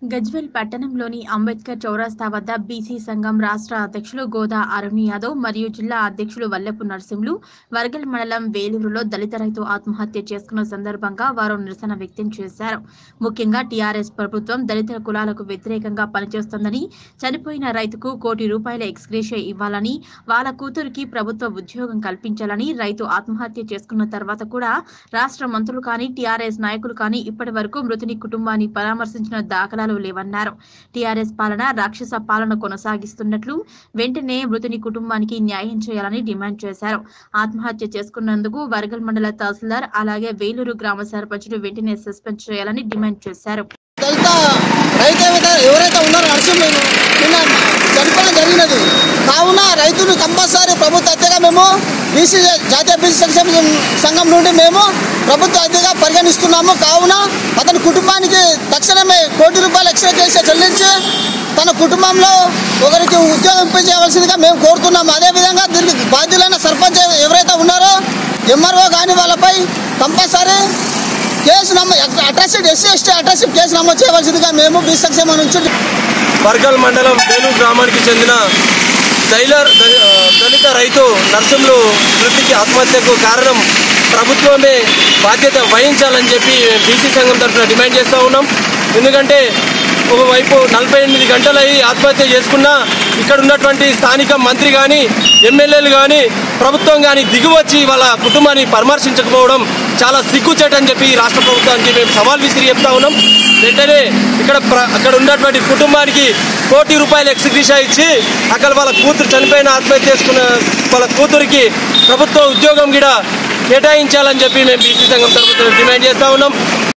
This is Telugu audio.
గజ్వెల్ పట్టణంలోని అంబేద్కర్ చౌరస్తా వద్ద బీసీ సంఘం రాష్ట్ర అధ్యక్షులు గోదా అరుణ్ యాదవ్ మరియు జిల్లా అధ్యక్షులు వల్లెపు నరసింహులు వర్గల్ మండలం వేలూరులో దళిత రైతు ఆత్మహత్య చేసుకున్న సందర్భంగా వారు నిరసన వ్యక్తం చేశారు ముఖ్యంగా టీఆర్ఎస్ ప్రభుత్వం దళిత కులాలకు వ్యతిరేకంగా పనిచేస్తోందని చనిపోయిన రైతుకు కోటి రూపాయల ఎక్స్గ్రేషియా ఇవ్వాలని వాళ్ళ కూతురికి ప్రభుత్వ ఉద్యోగం కల్పించాలని రైతు ఆత్మహత్య చేసుకున్న తర్వాత కూడా రాష్ట్ర మంత్రులు కానీ టీఆర్ఎస్ నాయకులు కానీ ఇప్పటి వరకు మృతుని కుటుంబాన్ని పరామర్శించిన దాఖలాలు లేవన్నారు టీఆర్ఎస్ పాలన రాక్షస పాలన కొనసాగిస్తున్నట్లు వెంటనే మృతుని కుటుంబానికి న్యాయం చేయాలని డిమాండ్ చేశారు ఆత్మహత్య చేసుకున్నందుకు వర్గల్ మండల తహసీల్దార్ అలాగే వేలూరు గ్రామ సర్పంచులు వెంటనే సస్పెండ్ చేయాలని డిమాండ్ చేశారు దళిత రైతు ఏవైతే ఎవరైతే ఉన్నారో నరసింహులు నిన్న చనిపోవడం జరిగినది కావున రైతులు కంపల్సరీ ప్రభుత్వ అద్దెగా మేము బీసీ జాతీయ బీసీ సంక్షేమ సంఘం నుండి మేము ప్రభుత్వ అద్దెగా పరిగణిస్తున్నాము కావున అతని కుటుంబానికి తక్షణమే కోటి రూపాయలు ఎక్స్ట్రా చేసి చెల్లించి తన కుటుంబంలో ఒకరికి ఉద్యోగం ఇప్పించవలసిందిగా మేము కోరుతున్నాము అదేవిధంగా దీనికి బాధ్యులైన సర్పంచ్ ఎవరైతే ఉన్నారో ఎంఆర్ఓ కానీ వాళ్ళపై కంపల్సరీ కేసు నమోదు atrocity SC ST atrocity case నమోదు చేయవలసిందిగా మేము బీ సంక్షేమం నుంచి బర్గల్ మండలం వేలూరు గ్రామానికి చెందిన టైలర్ ద- ఆ, దళిత రైతు నర్సింహులు మృతికి ఆత్మహత్యకు కారణం ప్రభుత్వమే బాధ్యత వహించాలని చెప్పి బీసీ సంఘం తరఫున డిమాండ్ చేస్తూ ఉన్నాం ఎందుకంటే ఒకవైపు నలభై ఎనిమిది గంటలయ్యి ఆత్మహత్య చేసుకున్నా ఇక్కడ ఉన్నటువంటి స్థానిక మంత్రి కానీ ఎమ్మెల్యేలు కానీ ప్రభుత్వం కానీ దిగువచ్చి వాళ్ళ కుటుంబాన్ని పరామర్శించకపోవడం చాలా సిగ్గుచేటని చెప్పి ఈ రాష్ట్ర ప్రభుత్వానికి మేము సవాల్ విసిరి చెప్తా ఉన్నాం వెంటనే ఇక్కడ ప్ర- అక్కడ ఉన్నటువంటి కుటుంబానికి కోటి రూపాయలు ఎక్స్గ్రీషా ఇచ్చి అక్కడ వాళ్ళ కూతురు చనిపోయిన ఆత్మహత్య చేసుకున్న వాళ్ళ కూతురికి ప్రభుత్వ ఉద్యోగం కూడా కేటాయించాలని చెప్పి మేము బీసీ సంఘం తరఫున డిమాండ్ చేస్తా ఉన్నాం